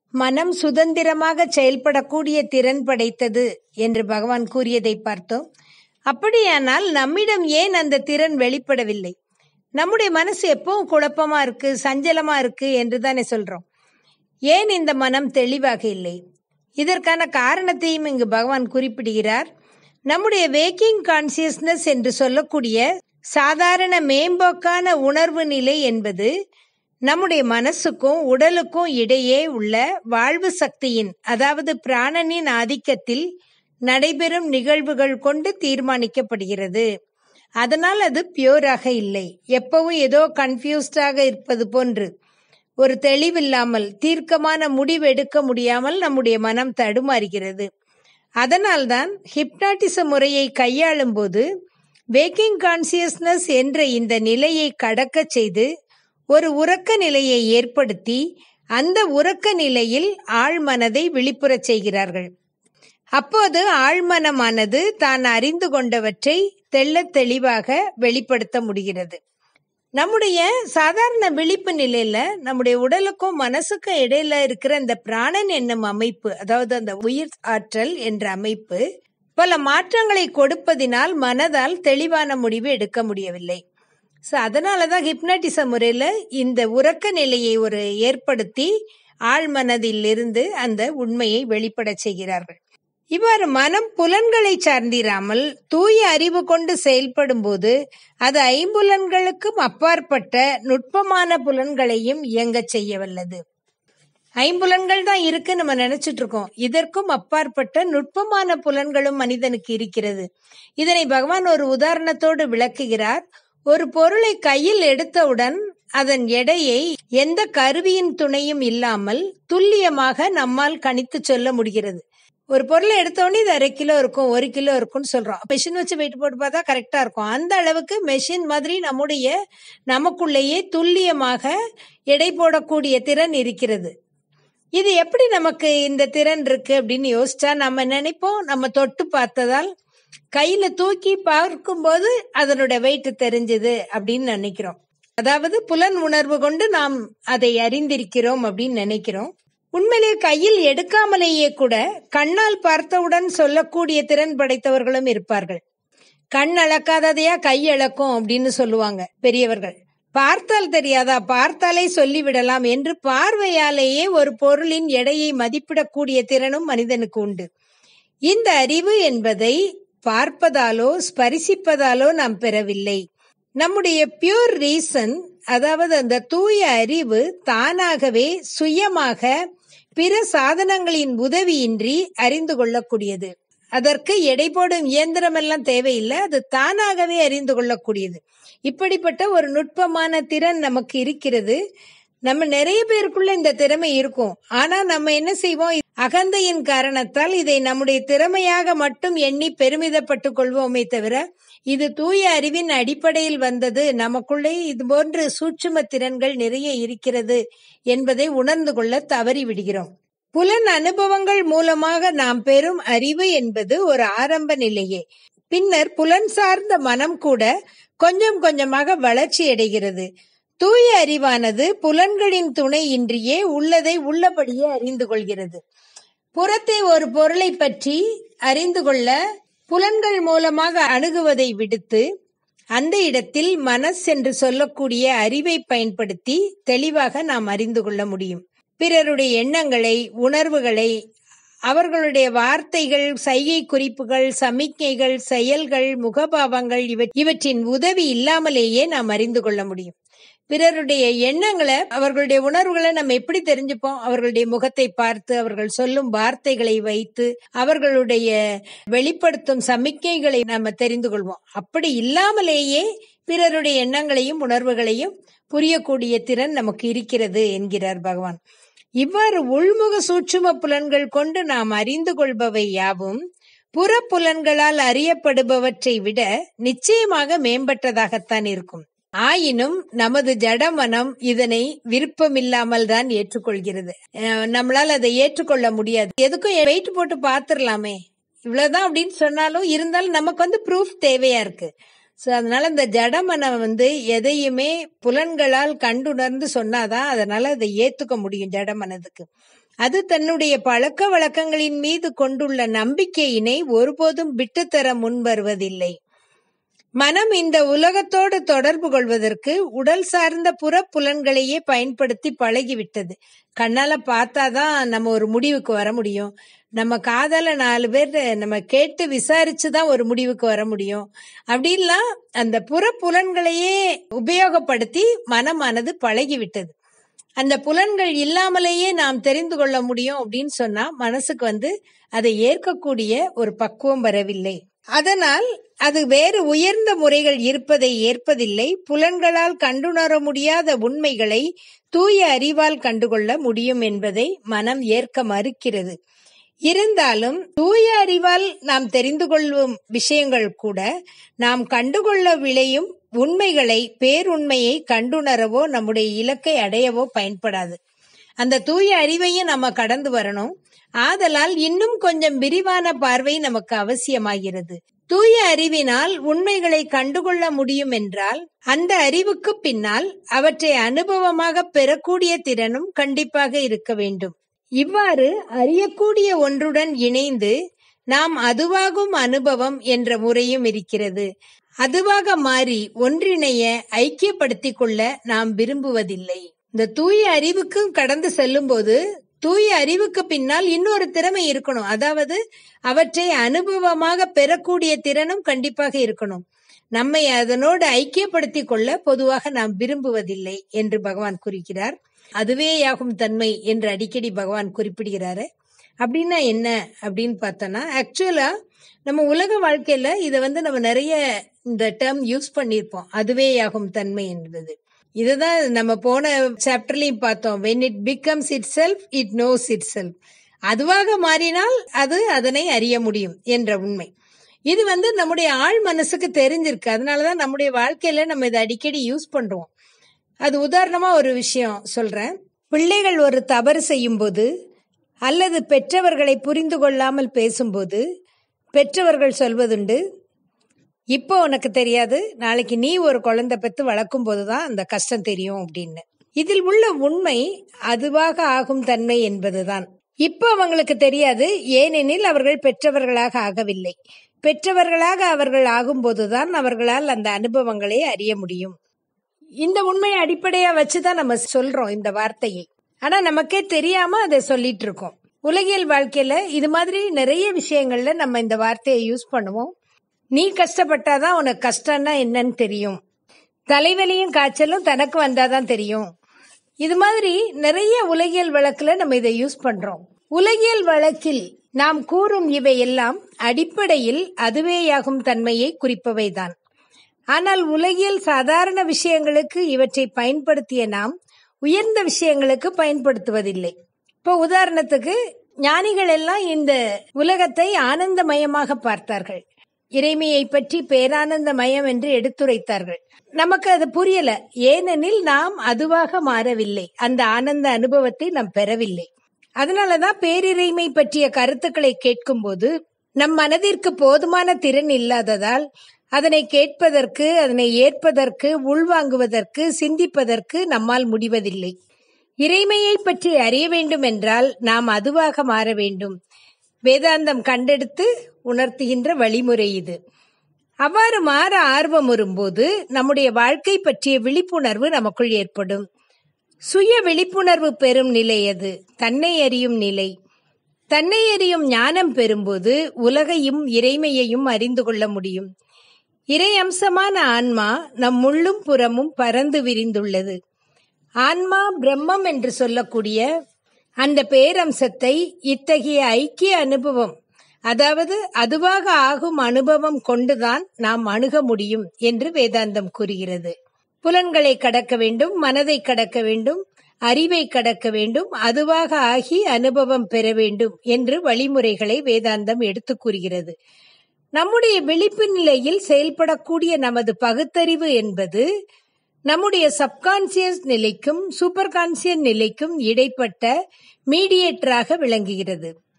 மனம் சுதந்திரமாக செயல்படக்கூடிய திறன் படைத்தது என்று பகவான் கூறியதை பார்த்தோம் அப்படியானால் நம்மிடம் ஏன் அந்த திறன் வெளிப்படவில்லை நம்முடைய மனசு எப்பவும் குழப்பமா இருக்கு சஞ்சலமா இருக்கு என்று தானே சொல்றோம் ஏன் இந்த மனம் தெளிவாக இல்லை இதற்கான காரணத்தையும் இங்கு பகவான் குறிப்பிடுகிறார் நம்முடைய வேக்கிங் கான்சியஸ்னஸ் என்று சொல்லக்கூடிய சாதாரண மேம்போக்கான உணர்வு நிலை என்பது நம்முடைய மனசுக்கும் உடலுக்கும் இடையே உள்ள வாழ்வு சக்தியின் அதாவது பிராணனின் ஆதிக்கத்தில் நடைபெறும் நிகழ்வுகள் கொண்டு தீர்மானிக்கப்படுகிறது அதனால் அது பியூராக இல்லை எப்பவும் ஏதோ கன்ஃபியூஸ்டாக இருப்பது போன்று ஒரு தெளிவில்லாமல் தீர்க்கமான முடிவு எடுக்க முடியாமல் நம்முடைய மனம் தடுமாறுகிறது அதனால்தான் ஹிப்னாட்டிச முறையை கையாளும் போது வேக்கிங் கான்சியஸ்னஸ் என்ற இந்த நிலையை கடக்க செய்து ஒரு உறக்க நிலையை ஏற்படுத்தி அந்த உறக்க நிலையில் ஆழ்மனதை விழிப்புறச் செய்கிறார்கள் அப்போது ஆழ்மனமானது தான் அறிந்து கொண்டவற்றை தெள்ளத் தெளிவாக வெளிப்படுத்த முடிகிறது நம்முடைய சாதாரண விழிப்பு நிலையில நம்முடைய உடலுக்கும் மனசுக்கும் இடையில இருக்கிற இந்த பிராணன் என்னும் அமைப்பு அதாவது அந்த உயிர் ஆற்றல் என்ற அமைப்பு பல மாற்றங்களை கொடுப்பதினால் மனதால் தெளிவான முடிவு எடுக்க முடியவில்லை ஸோ அதனாலதான் ஹிப்னாட்டிச முறையில இந்த உறக்க நிலையை ஒரு ஏற்படுத்தி ஆழ்மனதில் இருந்து அந்த உண்மையை வெளிப்படச் செய்கிறார்கள் இவ்வாறு மனம் புலன்களை சார்ந்திராமல் தூய அறிவு கொண்டு செயல்படும் போது அது ஐம்புலன்களுக்கும் அப்பாற்பட்ட நுட்பமான புலன்களையும் இயங்க செய்ய வல்லது ஐம்புலன்கள் தான் இருக்கு நம்ம நினைச்சிட்டு இருக்கோம் இதற்கும் அப்பாற்பட்ட நுட்பமான புலன்களும் மனிதனுக்கு இருக்கிறது இதனை பகவான் ஒரு உதாரணத்தோடு விளக்குகிறார் ஒரு பொருளை கையில் எடுத்தவுடன் அதன் எடையை எந்த கருவியின் துணையும் இல்லாமல் துல்லியமாக நம்மால் கணித்து சொல்ல முடிகிறது ஒரு பொருளை எடுத்தோடனே இது அரை கிலோ இருக்கும் ஒரு கிலோ இருக்கும்னு சொல்றோம் மெஷின் வச்சு வெயிட் போட்டு பார்த்தா கரெக்டா இருக்கும் அந்த அளவுக்கு மெஷின் மாதிரி நம்முடைய நமக்குள்ளேயே துல்லியமாக எடை போடக்கூடிய திறன் இருக்கிறது இது எப்படி நமக்கு இந்த திறன் இருக்கு அப்படின்னு யோசிச்சா நம்ம நினைப்போம் நம்ம தொட்டு பார்த்ததால் கையில தூக்கி பார்க்கும்போது அதனுடைய வெயிட் தெரிஞ்சது அப்படின்னு நினைக்கிறோம் அதாவது புலன் உணர்வு கொண்டு நாம் அதை அறிந்திருக்கிறோம் அப்படின்னு நினைக்கிறோம் உண்மையிலே கையில் எடுக்காமலேயே கூட கண்ணால் பார்த்தவுடன் சொல்லக்கூடிய திறன் படைத்தவர்களும் இருப்பார்கள் கண் அளக்காததையா கை அளக்கும் அப்படின்னு சொல்லுவாங்க பெரியவர்கள் பார்த்தால் தெரியாதா பார்த்தாலே சொல்லிவிடலாம் என்று பார்வையாலேயே ஒரு பொருளின் எடையை மதிப்பிடக்கூடிய திறனும் மனிதனுக்கு உண்டு இந்த அறிவு என்பதை பார்ப்பதாலோ ஸ்பரிசிப்பதாலோ நாம் பெறவில்லை நம்முடைய பியூர் ரீசன் அதாவது அந்த தூய அறிவு தானாகவே சுயமாக பிற சாதனங்களின் உதவியின்றி அறிந்து கொள்ளக்கூடியது அதற்கு எடை போடும் இயந்திரம் எல்லாம் தேவையில்லை அது தானாகவே அறிந்து கொள்ளக்கூடியது இப்படிப்பட்ட ஒரு நுட்பமான திறன் நமக்கு இருக்கிறது நம்ம நிறைய பேருக்குள்ள இந்த திறமை இருக்கும் ஆனா நம்ம என்ன செய்வோம் அகந்தையின் காரணத்தால் இதை நம்முடைய திறமையாக மட்டும் எண்ணி பெருமிதப்பட்டுக் கொள்வோமே தவிர இது தூய அறிவின் அடிப்படையில் வந்தது நமக்குள்ளே இது போன்று சூட்சும திறன்கள் நிறைய இருக்கிறது என்பதை உணர்ந்து கொள்ள தவறி விடுகிறோம் புலன் அனுபவங்கள் மூலமாக நாம் பெறும் அறிவு என்பது ஒரு ஆரம்ப நிலையே பின்னர் புலன் சார்ந்த மனம் கூட கொஞ்சம் கொஞ்சமாக வளர்ச்சி அடைகிறது தூய அறிவானது புலன்களின் துணை இன்றியே உள்ளதை உள்ளபடியே அறிந்து கொள்கிறது புறத்தே ஒரு பொருளை பற்றி அறிந்து கொள்ள புலன்கள் மூலமாக அணுகுவதை விடுத்து அந்த இடத்தில் மனஸ் என்று சொல்லக்கூடிய அறிவை பயன்படுத்தி தெளிவாக நாம் அறிந்து கொள்ள முடியும் பிறருடைய எண்ணங்களை உணர்வுகளை அவர்களுடைய வார்த்தைகள் சைகை குறிப்புகள் சமிக்ஞைகள் செயல்கள் முகபாவங்கள் இவற்றின் உதவி இல்லாமலேயே நாம் அறிந்து கொள்ள முடியும் பிறருடைய எண்ணங்களை அவர்களுடைய உணர்வுகளை நம்ம எப்படி தெரிஞ்சுப்போம் அவர்களுடைய முகத்தை பார்த்து அவர்கள் சொல்லும் வார்த்தைகளை வைத்து அவர்களுடைய வெளிப்படுத்தும் சமிக்கைகளை நாம தெரிந்து கொள்வோம் அப்படி இல்லாமலேயே பிறருடைய எண்ணங்களையும் உணர்வுகளையும் புரியக்கூடிய திறன் நமக்கு இருக்கிறது என்கிறார் பகவான் இவ்வாறு உள்முக சூட்சும புலன்கள் கொண்டு நாம் அறிந்து கொள்பவை யாவும் புற புலன்களால் அறியப்படுபவற்றை விட நிச்சயமாக மேம்பட்டதாகத்தான் இருக்கும் ஆயினும் நமது ஜடமனம் இதனை விருப்பமில்லாமல் தான் ஏற்றுக்கொள்கிறது நம்மளால அதை ஏற்றுக்கொள்ள முடியாது எதுக்கும் வெயிட் போட்டு பாத்துரலாமே இவ்வளவுதான் அப்படின்னு சொன்னாலும் இருந்தாலும் நமக்கு வந்து ப்ரூஃப் தேவையா இருக்கு ஸோ அதனால இந்த ஜடமனம் வந்து எதையுமே புலன்களால் கண்டுணர்ந்து சொன்னாதான் அதனால அதை ஏத்துக்க முடியும் ஜடமனதுக்கு அது தன்னுடைய பழக்க வழக்கங்களின் மீது கொண்டுள்ள நம்பிக்கையினை ஒருபோதும் விட்டுத்தர முன் வருவதில்லை மனம் இந்த உலகத்தோடு தொடர்பு கொள்வதற்கு உடல் சார்ந்த புற புலன்களையே பயன்படுத்தி பழகிவிட்டது கண்ணால பார்த்தாதான் நம்ம ஒரு முடிவுக்கு வர முடியும் நம்ம காதால நாலு பேர் நம்ம கேட்டு விசாரிச்சு தான் ஒரு முடிவுக்கு வர முடியும் அப்படின்லாம் அந்த புற புலன்களையே உபயோகப்படுத்தி மனமானது பழகிவிட்டது அந்த புலன்கள் இல்லாமலேயே நாம் தெரிந்து கொள்ள முடியும் அப்படின்னு சொன்னா மனசுக்கு வந்து அதை ஏற்கக்கூடிய ஒரு பக்குவம் வரவில்லை அதனால் அது வேறு உயர்ந்த முறைகள் இருப்பதை ஏற்பதில்லை புலன்களால் கண்டுணர முடியாத உண்மைகளை தூய அறிவால் கண்டுகொள்ள முடியும் என்பதை மனம் ஏற்க மறுக்கிறது இருந்தாலும் தூய அறிவால் நாம் தெரிந்து கொள்ளும் விஷயங்கள் கூட நாம் கண்டுகொள்ள விளையும் உண்மைகளை பேருண்மையை கண்டுணரவோ நம்முடைய இலக்கை அடையவோ பயன்படாது அந்த தூய அறிவையும் நம்ம கடந்து வரணும் ஆதலால் இன்னும் கொஞ்சம் விரிவான பார்வை நமக்கு அவசியமாகிறது தூய அறிவினால் உண்மைகளை கண்டுகொள்ள முடியும் என்றால் அந்த அறிவுக்கு பின்னால் அவற்றை அனுபவமாக பெறக்கூடிய திறனும் கண்டிப்பாக இருக்க வேண்டும் இவ்வாறு அறியக்கூடிய ஒன்றுடன் இணைந்து நாம் அதுவாகும் அனுபவம் என்ற முறையும் இருக்கிறது அதுவாக மாறி ஒன்றிணைய ஐக்கியப்படுத்திக் கொள்ள நாம் விரும்புவதில்லை இந்த தூய அறிவுக்கும் கடந்து செல்லும் போது தூய அறிவுக்கு பின்னால் இன்னொரு திறமை இருக்கணும் அதாவது அவற்றை அனுபவமாக பெறக்கூடிய திறனும் கண்டிப்பாக இருக்கணும் நம்மை அதனோடு ஐக்கியப்படுத்திக் கொள்ள பொதுவாக நாம் விரும்புவதில்லை என்று பகவான் குறிக்கிறார் அதுவேயாகும் தன்மை என்று அடிக்கடி பகவான் குறிப்பிடுகிறாரு அப்படின்னா என்ன அப்படின்னு பார்த்தோன்னா ஆக்சுவலா நம்ம உலக வாழ்க்கையில இதை வந்து நம்ம நிறைய இந்த டேர்ம் யூஸ் பண்ணியிருப்போம் அதுவேயாகும் தன்மை என்பது இதுதான் நம்ம போன சாப்டர்லயும் பார்த்தோம் when it becomes itself it knows itself அதுவாக மாறினால் அது அதனை அறிய முடியும் என்ற உண்மை இது வந்து நம்முடைய ஆழ் மனசுக்கு தெரிஞ்சிருக்கு அதனாலதான் நம்முடைய வாழ்க்கையில நம்ம இதை அடிக்கடி யூஸ் பண்றோம் அது உதாரணமா ஒரு விஷயம் சொல்றேன் பிள்ளைகள் ஒரு தவறு செய்யும் போது அல்லது பெற்றவர்களை புரிந்து கொள்ளாமல் பேசும்போது பெற்றவர்கள் சொல்வதுண்டு இப்போ உனக்கு தெரியாது நாளைக்கு நீ ஒரு குழந்தை பெற்று வளர்க்கும் போதுதான் அந்த கஷ்டம் தெரியும் அப்படின்னு இதில் உள்ள உண்மை அதுவாக ஆகும் தன்மை என்பதுதான் இப்போ அவங்களுக்கு தெரியாது ஏனெனில் அவர்கள் பெற்றவர்களாக ஆகவில்லை பெற்றவர்களாக அவர்கள் ஆகும்போதுதான் அவர்களால் அந்த அனுபவங்களை அறிய முடியும் இந்த உண்மையை அடிப்படையா வச்சுதான் நம்ம சொல்றோம் இந்த வார்த்தையை ஆனா நமக்கே தெரியாம அதை சொல்லிட்டு இருக்கோம் உலகியல் வாழ்க்கையில இது மாதிரி நிறைய விஷயங்கள்ல நம்ம இந்த வார்த்தையை யூஸ் பண்ணுவோம் நீ கஷ்டப்பட்டாதான் உனக்கு கஷ்டம்னா என்னன்னு தெரியும் தலைவலியும் காய்ச்சலும் தனக்கு வந்தாதான் தெரியும் இது மாதிரி நிறைய உலகியல் வழக்குல நம்ம இதை யூஸ் பண்றோம் உலகியல் வழக்கில் நாம் கூறும் இவை எல்லாம் அடிப்படையில் அதுவேயாகும் தன்மையை குறிப்பவைதான் ஆனால் உலகியல் சாதாரண விஷயங்களுக்கு இவற்றை பயன்படுத்திய நாம் உயர்ந்த விஷயங்களுக்கு பயன்படுத்துவதில்லை இப்போ உதாரணத்துக்கு ஞானிகள் எல்லாம் இந்த உலகத்தை ஆனந்தமயமாக பார்த்தார்கள் இறைமையை பற்றி பேரானந்தமயம் என்று எடுத்துரைத்தார்கள் நமக்கு அது புரியல ஏனெனில் நாம் அதுவாக மாறவில்லை அந்த ஆனந்த அனுபவத்தை நாம் பெறவில்லை அதனாலதான் பேரிறைமை பற்றிய கருத்துக்களை கேட்கும்போது நம் மனதிற்கு போதுமான திறன் இல்லாததால் அதனை கேட்பதற்கு அதனை ஏற்பதற்கு உள்வாங்குவதற்கு சிந்திப்பதற்கு நம்மால் முடிவதில்லை இறைமையை பற்றி அறிய வேண்டும் என்றால் நாம் அதுவாக மாற வேண்டும் வேதாந்தம் கண்டெடுத்து உணர்த்துகின்ற வழிமுறை இது அவ்வாறு மாற ஆர்வம் வரும்போது நம்முடைய வாழ்க்கை பற்றிய விழிப்புணர்வு நமக்குள் ஏற்படும் சுய விழிப்புணர்வு பெறும் நிலை அது தன்னை அறியும் நிலை தன்னை அறியும் ஞானம் பெறும்போது உலகையும் இறைமையையும் அறிந்து கொள்ள முடியும் இறை அம்சமான ஆன்மா நம் முள்ளும் புறமும் பறந்து விரிந்துள்ளது ஆன்மா பிரம்மம் என்று சொல்லக்கூடிய அந்த பேரம்சத்தை இத்தகைய ஐக்கிய அனுபவம் அதாவது அதுவாக ஆகும் அனுபவம் கொண்டுதான் நாம் அணுக முடியும் என்று வேதாந்தம் கூறுகிறது புலன்களை கடக்க வேண்டும் மனதை கடக்க வேண்டும் அறிவை கடக்க வேண்டும் அதுவாக ஆகி அனுபவம் பெற வேண்டும் என்று வழிமுறைகளை வேதாந்தம் எடுத்து கூறுகிறது நம்முடைய விழிப்பு நிலையில் செயல்படக்கூடிய நமது பகுத்தறிவு என்பது நம்முடைய சப்கான்சியஸ் நிலைக்கும் சூப்பர் கான்சியஸ் நிலைக்கும் இடைப்பட்ட மீடியேட்டராக விளங்குகிறது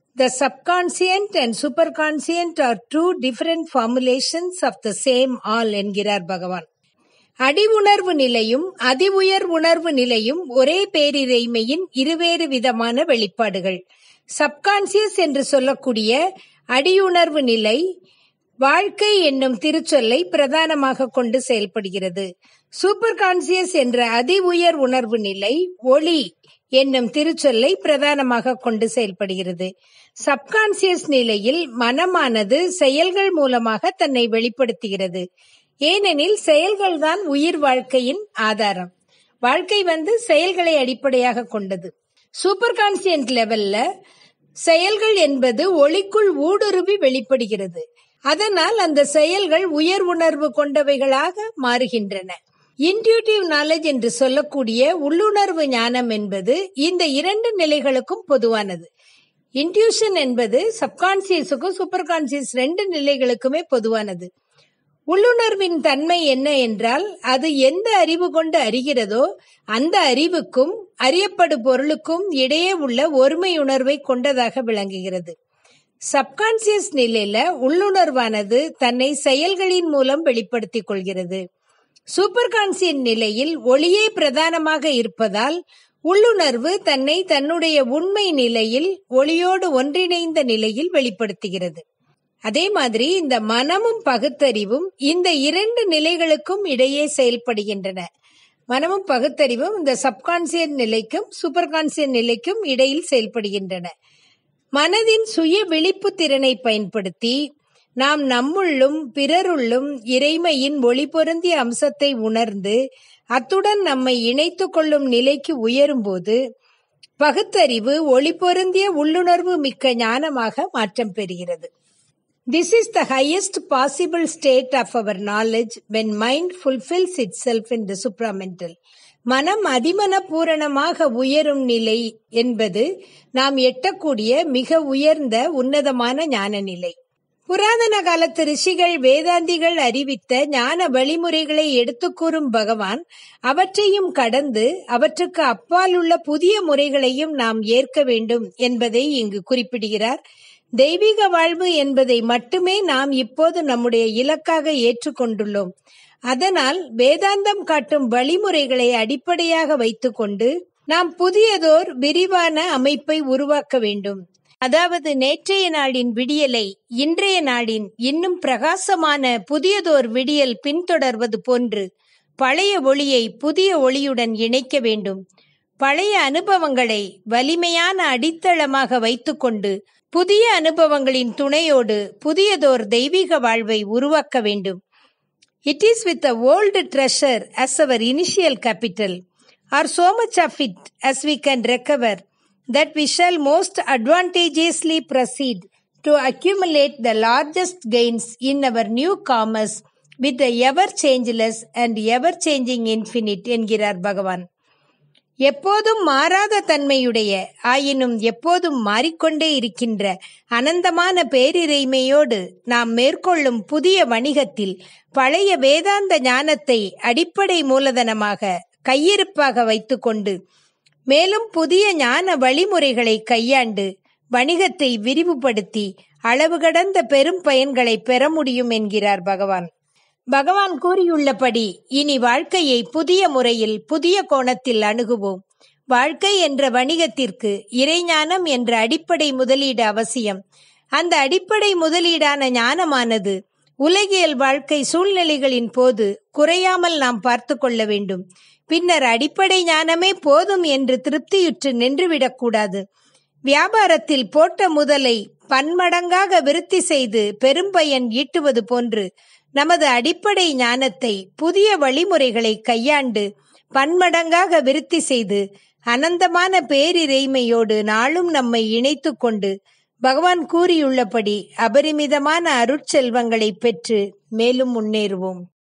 The subconscient and superconscient are two different formulations of the same all என்கிறார் பகவான் அடி உணர்வு நிலையும் அதி உயர் உணர்வு நிலையும் ஒரே பேரிரைமையின் இருவேறு விதமான வெளிப்பாடுகள் சப்கான்சியஸ் என்று சொல்லக்கூடிய அடியுணர்வு நிலை வாழ்க்கை என்னும் திருச்சொல்லை பிரதானமாக கொண்டு செயல்படுகிறது சூப்பர் கான்சியஸ் என்ற அதி உயர் உணர்வு நிலை ஒளி என்னும் திருச்சொல்லை பிரதானமாக கொண்டு செயல்படுகிறது சப்கான்சியஸ் நிலையில் மனமானது செயல்கள் மூலமாக தன்னை வெளிப்படுத்துகிறது ஏனெனில் செயல்கள் தான் உயிர் வாழ்க்கையின் ஆதாரம் வாழ்க்கை வந்து செயல்களை அடிப்படையாக கொண்டது சூப்பர் கான்சியன்ட் லெவல்ல செயல்கள் என்பது ஒளிக்குள் ஊடுருவி வெளிப்படுகிறது அதனால் அந்த செயல்கள் உயர் உணர்வு கொண்டவைகளாக மாறுகின்றன இன்டியூட்டிவ் நாலேஜ் என்று சொல்லக்கூடிய உள்ளுணர்வு ஞானம் என்பது இந்த இரண்டு நிலைகளுக்கும் பொதுவானது இன்டியூஷன் என்பது சப்கான்சியஸுக்கும் சூப்பர் கான்சியஸ் ரெண்டு நிலைகளுக்குமே பொதுவானது உள்ளுணர்வின் தன்மை என்ன என்றால் அது எந்த அறிவு கொண்டு அறிகிறதோ அந்த அறிவுக்கும் அறியப்படு பொருளுக்கும் இடையே உள்ள ஒருமை உணர்வை கொண்டதாக விளங்குகிறது சப்கான்சியஸ் நிலையில உள்ளுணர்வானது தன்னை செயல்களின் மூலம் வெளிப்படுத்திக் கொள்கிறது சூப்பர் கான்சியன் நிலையில் ஒளியே பிரதானமாக இருப்பதால் உள்ளுணர்வு தன்னை தன்னுடைய உண்மை நிலையில் ஒளியோடு ஒன்றிணைந்த நிலையில் வெளிப்படுத்துகிறது அதே மாதிரி இந்த மனமும் பகுத்தறிவும் இந்த இரண்டு நிலைகளுக்கும் இடையே செயல்படுகின்றன மனமும் பகுத்தறிவும் இந்த சப்கான்சியன் நிலைக்கும் சூப்பர் கான்சியன் நிலைக்கும் இடையில் செயல்படுகின்றன மனதின் சுய விழிப்பு திறனை பயன்படுத்தி நாம் நம்முள்ளும் பிறருள்ளும் இறைமையின் ஒளி பொருந்திய அம்சத்தை உணர்ந்து அத்துடன் நம்மை இணைத்து கொள்ளும் நிலைக்கு உயரும்போது பகுத்தறிவு ஒளி பொருந்திய உள்ளுணர்வு மிக்க ஞானமாக மாற்றம் பெறுகிறது This is the highest possible state of our knowledge when mind fulfills itself in the supramental. மனம் அதிமன பூரணமாக உயரும் நிலை என்பது நாம் எட்டக்கூடிய மிக உயர்ந்த உன்னதமான ஞான நிலை புராதன காலத்து ரிஷிகள் வேதாந்திகள் அறிவித்த ஞான வழிமுறைகளை எடுத்துக் கூறும் பகவான் அவற்றையும் கடந்து அவற்றுக்கு அப்பால் உள்ள புதிய முறைகளையும் நாம் ஏற்க வேண்டும் என்பதை இங்கு குறிப்பிடுகிறார் தெய்வீக வாழ்வு என்பதை மட்டுமே நாம் இப்போது நம்முடைய இலக்காக ஏற்றுக்கொண்டுள்ளோம் அதனால் வேதாந்தம் காட்டும் வழிமுறைகளை அடிப்படையாக வைத்துக்கொண்டு நாம் புதியதோர் விரிவான அமைப்பை உருவாக்க வேண்டும் அதாவது நேற்றைய நாளின் விடியலை இன்றைய நாளின் இன்னும் பிரகாசமான புதியதோர் விடியல் பின்தொடர்வது போன்று பழைய ஒளியை புதிய ஒளியுடன் இணைக்க வேண்டும் பழைய அனுபவங்களை வலிமையான அடித்தளமாக வைத்துக்கொண்டு புதிய அனுபவங்களின் துணையோடு புதியதோர் தெய்வீக வாழ்வை உருவாக்க வேண்டும் it is with a old treasure as our initial capital are so much of it as we can recover that we shall most advantageously proceed to accumulate the largest gains in our new commerce with the ever changeless and ever changing infinite என்கிறார் பகவான் எப்போதும் மாறாத தன்மையுடைய ஆயினும் எப்போதும் மாறிக்கொண்டே இருக்கின்ற அனந்தமான பேரிரைமையோடு நாம் மேற்கொள்ளும் புதிய வணிகத்தில் பழைய வேதாந்த ஞானத்தை அடிப்படை மூலதனமாக கையிருப்பாக வைத்துக்கொண்டு மேலும் புதிய ஞான வழிமுறைகளை கையாண்டு வணிகத்தை விரிவுபடுத்தி அளவு கடந்த பெரும் பயன்களை பெற முடியும் என்கிறார் பகவான் பகவான் கூறியுள்ளபடி இனி வாழ்க்கையை புதிய முறையில் புதிய கோணத்தில் அணுகுவோம் வாழ்க்கை என்ற வணிகத்திற்கு இறைஞானம் என்ற அடிப்படை முதலீடு அவசியம் அந்த அடிப்படை முதலீடான ஞானமானது உலகியல் வாழ்க்கை சூழ்நிலைகளின் போது குறையாமல் நாம் பார்த்து கொள்ள வேண்டும் பின்னர் அடிப்படை ஞானமே போதும் என்று திருப்தியுற்று நின்றுவிடக்கூடாது வியாபாரத்தில் போட்ட முதலை பன்மடங்காக விருத்தி செய்து பெரும்பயன் ஈட்டுவது போன்று நமது அடிப்படை ஞானத்தை புதிய வழிமுறைகளை கையாண்டு பன்மடங்காக விருத்தி செய்து அனந்தமான பேரிரைமையோடு நாளும் நம்மை இணைத்து கொண்டு பகவான் கூறியுள்ளபடி அபரிமிதமான அருட்செல்வங்களை பெற்று மேலும் முன்னேறுவோம்